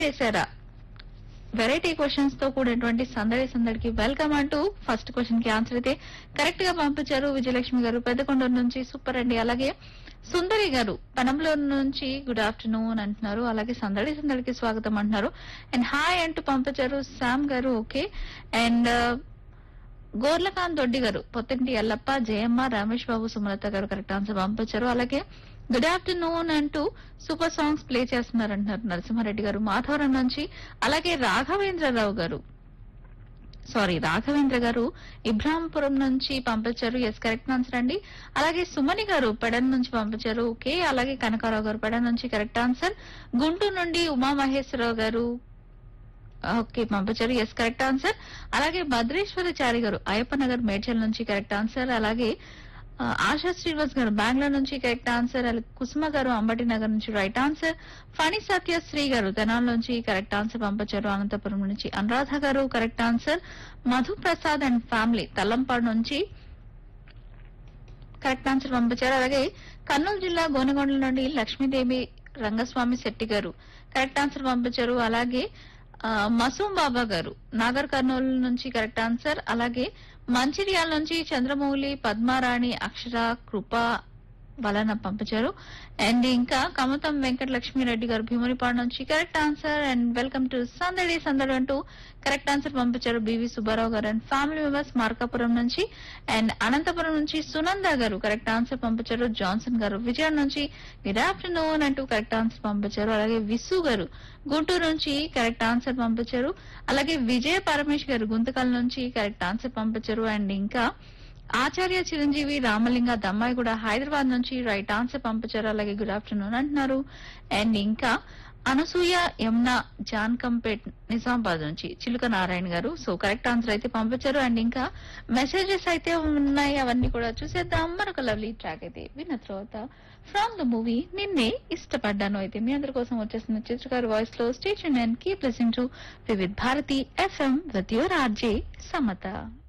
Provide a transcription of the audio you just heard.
చేశారా variety questions తో కూడినటువంటి సందడి సందడికి వెల్కమ్ అంటూ ఫస్ట్ క్వశ్చన్ కి ఆన్సర్ అయితే కరెక్ట్ గా పంపించారు విజయలక్ష్మి గారు పెద్దకొండూరు నుంచి సూపర్ అండి అలాగే సుందరి గారు పనంలో నుంచి గుడ్ ఆఫ్టర్నూన్ అంటున్నారు అలాగే సందడి సందడికి స్వాగతం అంటున్నారు అండ్ హాయ్ అంటూ పంపించారు శామ్ గారు ఓకే అండ్ గోర్లకాంత్ దొడ్డి గారు పొత్తింటి ఎల్లప్ప జయమ్మ రమేష్ బాబు సుమలత గారు కరెక్ట్ ఆన్సర్ పంపించారు అలాగే గుడ్ ఆఫ్టర్నూన్ అంటూ సూపర్ సాంగ్స్ ప్లే చేస్తున్నారు అంటున్నారు నరసింహారెడ్డి గారు మాధవరం నుంచి అలాగే రాఘవేంద్రరావు గారు సారీ రాఘవేంద్ర గారు ఇబ్రాంపురం నుంచి పంపించారు ఎస్ కరెక్ట్ ఆన్సర్ అండి అలాగే సుమని గారు పెడన్ నుంచి పంపించారు ఓకే అలాగే కనకారావు గారు పెడన్ నుంచి కరెక్ట్ ఆన్సర్ గుంటూరు నుండి ఉమామహేశ్వరరావు గారు ఓకే పంపించారు ఎస్ కరెక్ట్ ఆన్సర్ అలాగే భద్రేశ్వరచారి గారు అయ్యప్ప నగర్ మేడ్చల్ నుంచి కరెక్ట్ ఆన్సర్ అలాగే ఆ, ఆశా శ్రీనివాస్ గారు బెంగళూరు నుంచి కరెక్ట్ ఆన్సర్ అలాగే కుసుమ గారు అంబటి నగర్ నుంచి రైట్ ఆన్సర్ ఫణి సత్యశ్రీ గారు తెనాల నుంచి కరెక్ట్ ఆన్సర్ పంపించారు అనంతపురం నుంచి Anuradha garu correct answer Madhu Prasad and family Tallampadu నుంచి కరెక్ట్ ఆన్సర్ పంపించారు అలాగే కర్నూలు జిల్లా గోనగొండల నుండి లక్ష్మీదేవి రంగస్వామి శెట్టి గారు కరెక్ట్ ఆన్సర్ పంపించారు అలాగే ఆ, మసూం బాబా గారు నాగర్ కర్నూలు నుంచి కరెక్ట్ ఆన్సర్ అలాగే మంచిర్యాల నుంచి చంద్రమౌళి పద్మారాణి అక్షర కృప వలన పంపించారు అండ్ ఇంకా కమతం వెంకట లక్ష్మీరెడ్డి గారు భీమునిపాడు నుంచి correct answer and welcome to సందడి సందడి అంటూ కరెక్ట్ ఆన్సర్ పంపించారు బివి సుబ్బారావు గారు అండ్ ఫ్యామిలీ మెంబర్స్ మార్కాపురం నుంచి అండ్ అనంతపురం నుంచి సునంద గారు కరెక్ట్ ఆన్సర్ పంపించారు జాన్సన్ గారు విజయవాడ నుంచి గుడ్ ఆఫ్టర్నూన్ అంటూ కరెక్ట్ ఆన్సర్ పంపించారు అలాగే విసు గారు గుంటూరు నుంచి కరెక్ట్ ఆన్సర్ పంపించారు అలాగే విజయ పరమేష్ గారు గుంతకల్ నుంచి కరెక్ట్ ఆన్సర్ పంపించారు అండ్ ఇంకా ఆచార్య చిరంజీవి రామలింగ దమ్మాయి కూడా హైదరాబాద్ నుంచి రైట్ ఆన్సర్ పంపించారు అలాగే గుడ్ ఆఫ్టర్నూన్ అంటున్నారు అండ్ ఇంకా అనసూయ యమున జాన్ కంపేట్ నిజామాబాద్ నుంచి చిలుక నారాయణ గారు సో కరెక్ట్ ఆన్సర్ అయితే పంపించారు అండ్ ఇంకా మెసేజెస్ అయితే ఉన్నాయి అవన్నీ కూడా చూసేద్దాం మరొక లవ్లీ ట్రాక్ అయితే విన్న తర్వాత ఫ్రమ్ ద మూవీ నిన్నే ఇష్టపడ్డాను అయితే మీ అందరి కోసం వచ్చేసిన చిత్రకారు వాయిస్ లో station and keep listening to Vividh Bharati FM with your RJ Samata